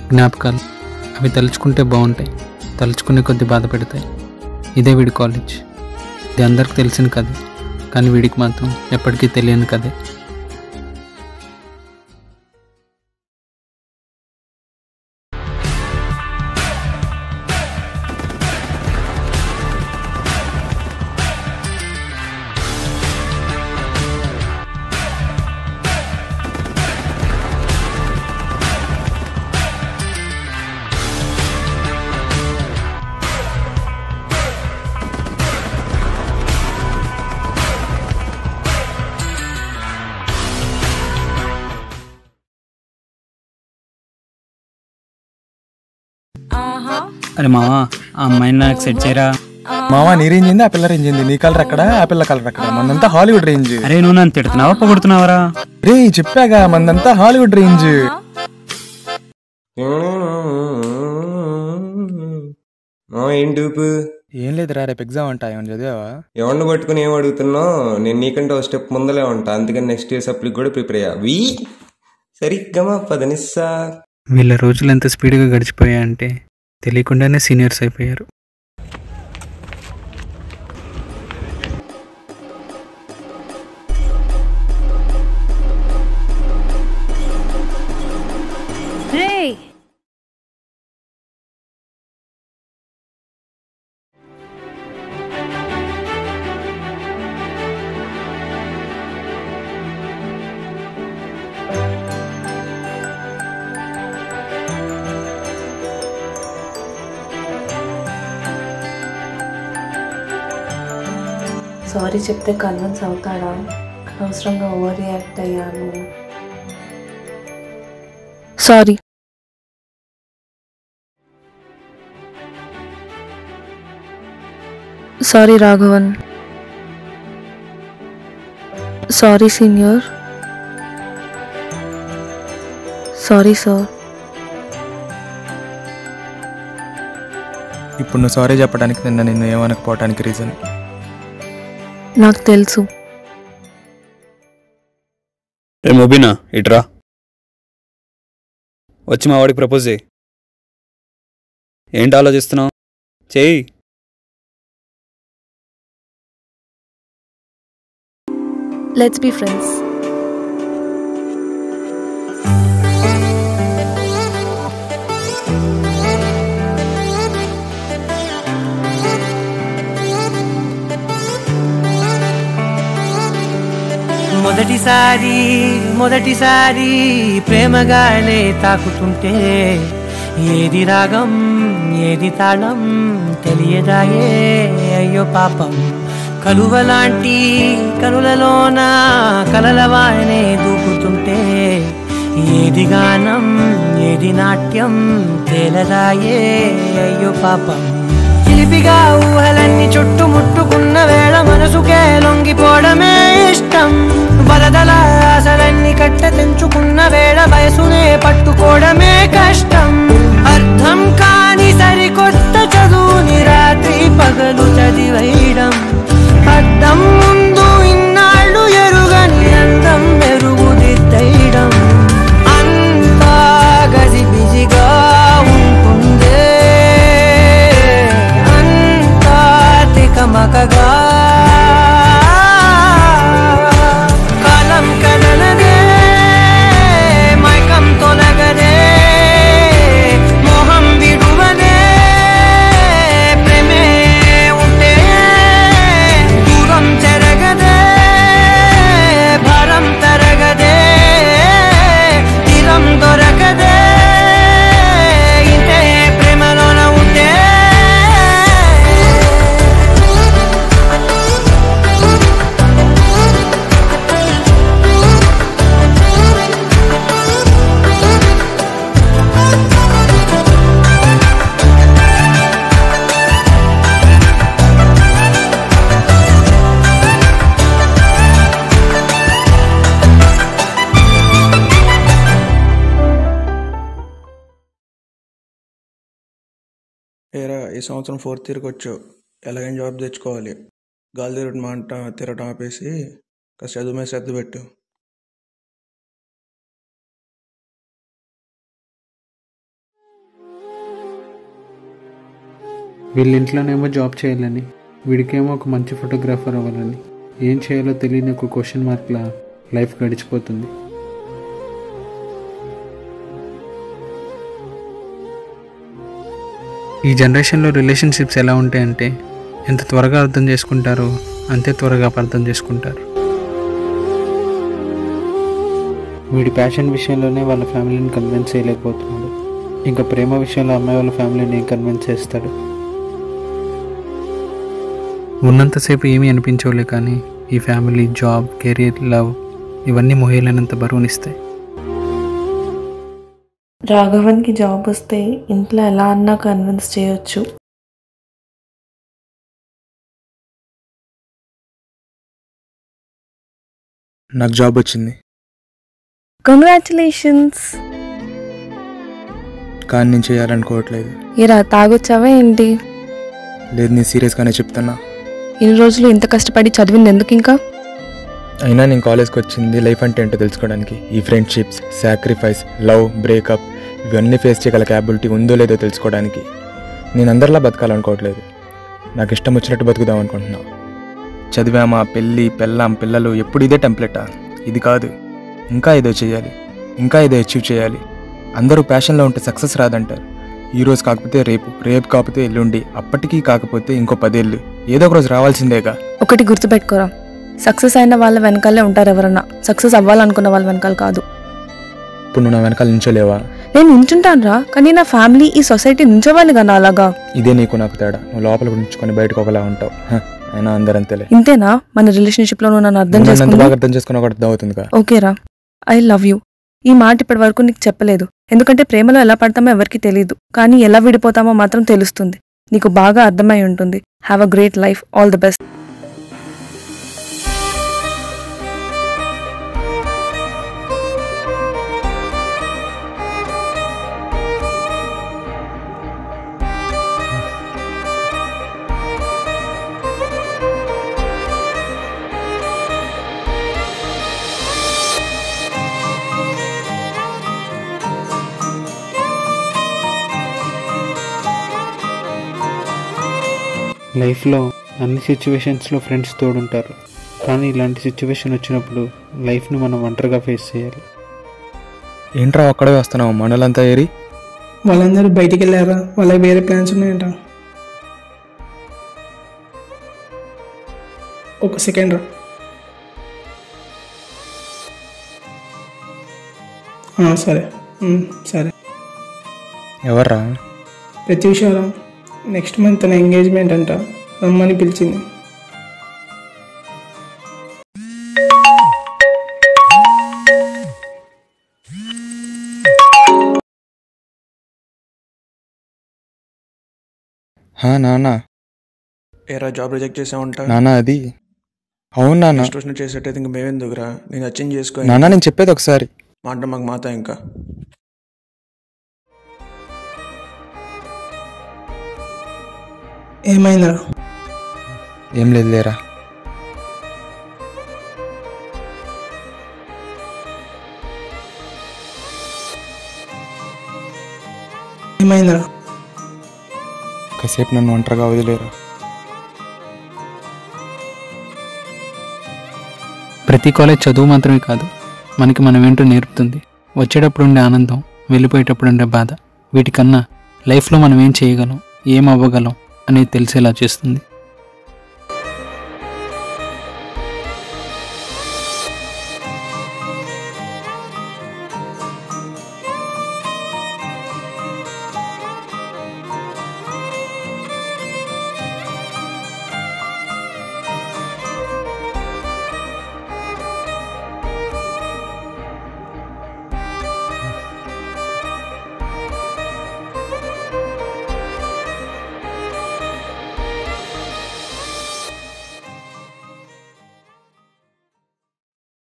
జ్ఞాపకాలు అవి తలుచుకుంటే బాగుంటాయి తలుచుకునే కొద్ది బాధ పెడతాయి ఇదే వీడి కాలేజ్ ఇది అందరికి తెలిసిన కథే కానీ వీడికి మాత్రం ఎప్పటికీ తెలియని కథే అరే మావా ఆ అమ్మాయిని నాకు సెట్ చేయరా మావా నీ రేంజ్ ఏంది ఆ పిల్ల రేంజ్ ఏంది నీ కలర్ ఎక్కడ ఆ పిల్ల కలర్ ఎక్కడ మందంతా హాలీవుడ్ రేంజ్ అరే నువ్వు నన్ను తిడుతున్నావా పొగుడుతున్నావరా రే చెప్పాగా మందంతా హాలీవుడ్ రేంజ్ ఏంటి ఊపు ఏం లేదురా రేపు ఎగ్జామ్ అంట ఏమన్నా చదివావా ఎవరిని పట్టుకుని ఏం అడుగుతున్నావు నేను నీకంటే ఒక స్టెప్ ముందలే ఉంటా అందుకని నెక్స్ట్ ఇయర్ సప్లికి కూడా ప్రిపేర్ అయ్యా వీ సరిగ్గా పదనిస్సా వీళ్ళ రోజులు ఎంత స్పీడ్గా గడిచిపోయాయంటే తెలియకుండానే సీనియర్స్ అయిపోయారు రేయ్ సారీ చెప్తే కన్విన్స్ అవుతాడా అనవసరంగా ఓవర్ రియాక్ట్ అయ్యాను sorry sorry Raghavan sorry senior sorry sir ఇప్పుడు నువ్వు సారీ చెప్పడానికి నిన్న నిన్ను ఏమనకపోవడానికి రీజన్ నాకు తెలుసు రే మొబినా ఇట్రా వచ్చి మా వాడికి ప్రపోజ్ చేయి ఏంటి ఆలోచిస్తున్నావు చేయి లెట్స్ బి ఫ్రెండ్స్ మొదటిసారి మొదటిసారి ప్రేమగానే తాకుతుంటే ఏది రాగం ఏది తాళం తెలియదాయే అయ్యో పాపం కలువలాంటి కనులలోన కలలవానే దూకుతుంటే ఏది గానం ఏది నాట్యం తేలదాయే అయ్యో పాపం చిలిపిగా ఊహలన్నీ చుట్టుముట్టుకున్న వేళ మనసుకే లొంగిపోవడమే ఇష్టం వరదల ఆశలన్నీ కట్ట తెంచుకున్న వేళ వయసునే పట్టుకోవడమే కష్టం అర్థం కాని సరికొత్త చదువుని రాత్రి పగలు చదివేయడం అద్దం ముందు ఇన్నాళ్ళు ఎరుగని అందం మెరుగుదిద్దయడం అంతా గజిబిజిగా ఉంటుందే అంతా తికమకగా కాలం కదలదే మైకం తొలగదే మోహం విడువదే ప్రేమే ఉంటే దూరం చెరగదే భారం తరగదే తీరం దొరకదే ఇంతే ప్రేమలోన ఉంటే ఏరా ఈ సంవత్సరం ఫోర్త్ ఇయర్కి వచ్చావు ఎలాగైనా జాబ్ తెచ్చుకోవాలి గాలి తిరగటం మాట తిరగటం ఆపేసి కాస్త చదువు మీద శ్రద్ధ పెట్టు వీళ్ళ ఇంట్లోనేమో జాబ్ చేయాలని వీడికేమో ఒక మంచి ఫోటోగ్రాఫర్ అవ్వాలని ఏం చేయాలో తెలియని ఒక క్వశ్చన్ మార్క్లా లైఫ్ గడిచిపోతుంది ఈ జనరేషన్లో రిలేషన్షిప్స్ ఎలా ఉంటాయంటే ఎంత త్వరగా అర్థం చేసుకుంటారో అంతే త్వరగా అపార్థం చేసుకుంటారు వీడి ప్యాషన్ విషయంలోనే వాళ్ళ ఫ్యామిలీని కన్విన్స్ చేయలేకపోతున్నాడు ఇంకా ప్రేమ విషయంలో అమ్మాయి వాళ్ళ ఫ్యామిలీని ఏం కన్విన్స్ చేస్తాడు ఉన్నంతసేపు ఏమీ అనిపించవులే కానీ ఈ ఫ్యామిలీ జాబ్ కెరీర్ లవ్ ఇవన్నీ మొహేలైనంత బరువునిస్తాయి రాఘవన్కి జాబ్ వస్తే ఇంట్లో ఎలా అన్నా కన్విన్స్ చేయొచ్చు నాకు జాబ్ వచ్చింది కంగ్రాచులేషన్స్ కానీ నేను చేయాలనుకోవట్లేదు ఇరా తాగొచ్చావా ఏంటి లేదు నేను సీరియస్గానే చెప్తున్నా ఇన్ని రోజులు ఇంత కష్టపడి చదివింది ఎందుకు ఇంకా అయినా నేను కాలేజ్కి వచ్చింది లైఫ్ అంటే ఏంటో తెలుసుకోవడానికి ఈ ఫ్రెండ్షిప్స్ సాక్రిఫైస్ లవ్ బ్రేకప్ ఇవన్నీ ఫేస్ చేయగల క్యాబిలిటీ ఉందో లేదో తెలుసుకోవడానికి నేను అందరిలా బతకాలనుకోవట్లేదు నాకు ఇష్టం వచ్చినట్టు బతుకుదాం అనుకుంటున్నా చదివామా పెళ్ళి పెళ్ళాం పిల్లలు ఎప్పుడు ఇదే టెంప్లెటా ఇది కాదు ఇంకా ఏదో చేయాలి ఇంకా ఏదో అచీవ్ చేయాలి అందరూ ప్యాషన్లో ఉంటే సక్సెస్ రాదంటారు ఈ రోజు కాకపోతే రేపు రేపు కాకపోతే ఎల్లుండి అప్పటికీ కాకపోతే ఇంకో పదేళ్ళు ఏదో ఒక రోజు రావాల్సిందేగా ఒకటి గుర్తుపెట్టుకోరా సక్సెస్ అయిన వాళ్ళ వెనకాలే ఉంటారు ఎవరన్నా సక్సెస్ అవ్వాలనుకున్న వాళ్ళ వెనకాల కాదు ఇప్పుడు నువ్వు నా వెనకాల నించోలేవా నేను నించుంటాను రా కానీ నా ఫ్యామిలీ ఈ సొసైటీ నించోవాలి కదా అలాగా ఇదే నీకు నాకు తేడా నువ్వు లోపల ఉంచుకొని బయటకు ఒకలా ఉంటావు హ, అయినా అందరంతేలే ఇంతేనా మన రిలేషన్షిప్ లో నువ్వు నన్ను అర్థం నువ్వు నన్ను ఎంత చేసుకున్నా బాగా అర్థం చేసుకున్నా కూడా అర్థం అవుతుందిగా ఓకేరా ఐ లవ్ యూ ఈ మాట ఇప్పటి వరకు నీకు చెప్పలేదు ఎందుకంటే ప్రేమలో ఎలా పడతామో ఎవరికి తెలియదు కానీ ఎలా విడిపోతామో మాత్రం తెలుస్తుంది నీకు బాగా అర్థమై ఉంటుంది have a great life all the best లైఫ్లో అన్ని సిచ్యువేషన్స్లో ఫ్రెండ్స్ తోడుంటారు కానీ ఇలాంటి సిచ్యువేషన్ వచ్చినప్పుడు లైఫ్ని మనం ఒంటరిగా ఫేస్ చేయాలి ఏంట్రా ఒక్కడే వస్తున్నావు మనలంతా ఏరి వాళ్ళందరూ బయటికి వెళ్ళారా వాళ్ళకి వేరే ప్లాన్స్ ఉన్నాయంట ఒక సెకండ్ రా ఆ, సరే ఉమ్, సరే ఎవర్రా ప్రతి విషయం నెక్స్ట్ మంత్ తన ఎంగేజ్మెంట్ అంట రమ్మని పిలిచింది హా నాన్న ఏరా జాబ్ రిజెక్ట్ చేసావంట నాన్న అది అవును నాన్న నెక్స్ట్ వచ్చిన చేసేటైతే ఇంక మేమేందుకురా నేను నచ్చింది చేసుకో నాన్న నేను చెప్పేది ఒకసారి మాట మాకు మాత ఇంకా ఏమైందిరా ఏం లేదు లేరా ఏమైందిరా కాసేపు నన్ను ఒంటరిగా వదిలేరా ప్రతి కాలేజ్ చదువు మాత్రమే కాదు మనకి మనం ఏంటో నేర్పుతుంది వచ్చేటప్పుడు ఉండే ఆనందం వెళ్ళిపోయేటప్పుడు ఉండే బాధ వీటికన్నా లైఫ్లో మనం ఏం చేయగలం ఏం అవ్వగలం అనేది తెలిసేలా చేస్తుంది